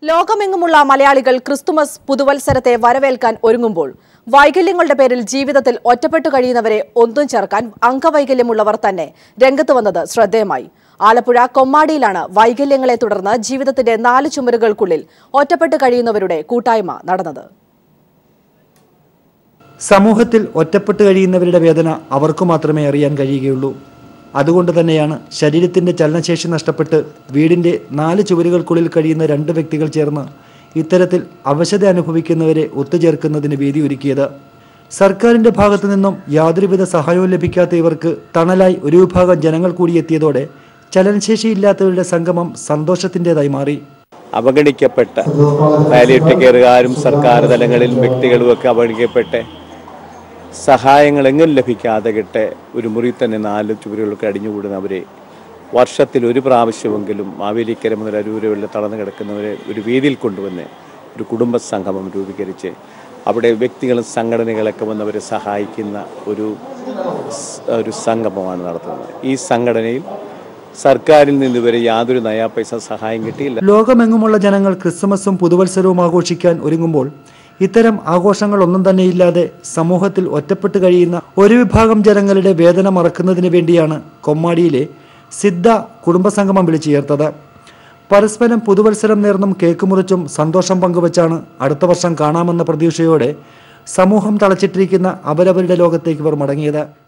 ലോകമെങ്ങുമുള്ള മലയാളികൾ ക്രിസ്തുമസ് പുതുവത്സരത്തെ വരവേൽക്കാൻ ഒരുങ്ങുമ്പോൾ വൈകല്യങ്ങളുടെ പേരിൽ ജീവിതത്തിൽ ഒറ്റപ്പെട്ടു കഴിയുന്നവരെ ഒന്നും ചേർക്കാൻ അംഗവൈകല്യമുള്ളവർ തന്നെ രംഗത്ത് വന്നത് ശ്രദ്ധേയമായി ആലപ്പുഴ കൊമ്മാടിയിലാണ് വൈകല്യങ്ങളെ തുടർന്ന് ജീവിതത്തിന്റെ നാല് ചുമരുകൾക്കുള്ളിൽ ഒറ്റപ്പെട്ടു കഴിയുന്നവരുടെ കൂട്ടായ്മ നടന്നത് സമൂഹത്തിൽ ഒറ്റപ്പെട്ട് കഴിയുന്നവരുടെ വേദന അവർക്ക് മാത്രമേ അറിയാൻ കഴിയുകയുള്ളൂ അതുകൊണ്ട് തന്നെയാണ് ശരീരത്തിന്റെ ചലനശേഷി നഷ്ടപ്പെട്ട് വീടിന്റെ നാല് ചുവരുകൾക്കുള്ളിൽ കഴിയുന്ന രണ്ട് വ്യക്തികൾ ചേർന്ന് ഇത്തരത്തിൽ അവശത അനുഭവിക്കുന്നവരെ ഒത്തുചേർക്കുന്നതിന് വേദി ഒരുക്കിയത് സർക്കാരിന്റെ ഭാഗത്തു നിന്നും യാതൊരുവിധ സഹായവും ലഭിക്കാത്ത ഇവർക്ക് തണലായി ഒരു വിഭാഗം ജനങ്ങൾ കൂടി എത്തിയതോടെ ചലനശേഷിയില്ലാത്തവരുടെ സംഗമം സന്തോഷത്തിൻ്റെതായി മാറി അവഗണിക്കപ്പെട്ട പാലിയേറ്റീവ് കെയറുകാരും സർക്കാർ തലങ്ങളിൽ വ്യക്തികളുമൊക്കെ അവഗണിക്കപ്പെട്ട് സഹായങ്ങൾ എങ്ങും ലഭിക്കാതെ കിട്ടെ ഒരു മുറി തന്നെ നാല് ചുവരുകൾക്ക് അടിഞ്ഞുകൂടുന്നവരെ വർഷത്തിൽ ഒരു പ്രാവശ്യമെങ്കിലും മാവേലിക്കര മുതൽ അരൂര് വരെ തളർന്നു കിടക്കുന്നവരെ ഒരു വേദിയിൽ കൊണ്ടുവന്ന് ഒരു കുടുംബ സംഗമം രൂപീകരിച്ച് അവിടെ വ്യക്തികളും സംഘടനകളൊക്കെ വന്നവരെ സഹായിക്കുന്ന ഒരു സ്- ഒരു സംഗമമാണ് നടത്തുന്നത് ഈ സംഘടനയിൽ സർക്കാരിൽ നിന്ന് ഇതുവരെ യാതൊരു നയാ പൈസ സഹായം കിട്ടിയില്ല ലോകമെങ്ങുമുള്ള ജനങ്ങൾ ക്രിസ്മസും പുതുവത്സരവും ആഘോഷിക്കാൻ ഒരുങ്ങുമ്പോൾ ഇത്തരം ആഘോഷങ്ങൾ ഒന്നും തന്നെയില്ലാതെ സമൂഹത്തിൽ ഒറ്റപ്പെട്ട് കഴിയുന്ന ഒരു വിഭാഗം ജനങ്ങളുടെ വേദന മറക്കുന്നതിന് വേണ്ടിയാണ് കൊമ്മാടിയിലെ സിദ്ധ കുടുംബസംഗമം വിളിച്ചു ചേർത്തത് പരസ്പരം പുതുവത്സരം നേർന്നും കേക്ക് മുറിച്ചും സന്തോഷം പങ്കുവച്ചാണ് അടുത്ത വർഷം കാണാമെന്ന പ്രതീക്ഷയോടെ സമൂഹം തളച്ചിട്ടിരിക്കുന്ന അവരവരുടെ ലോകത്തേക്ക് ഇവർ മടങ്ങിയത്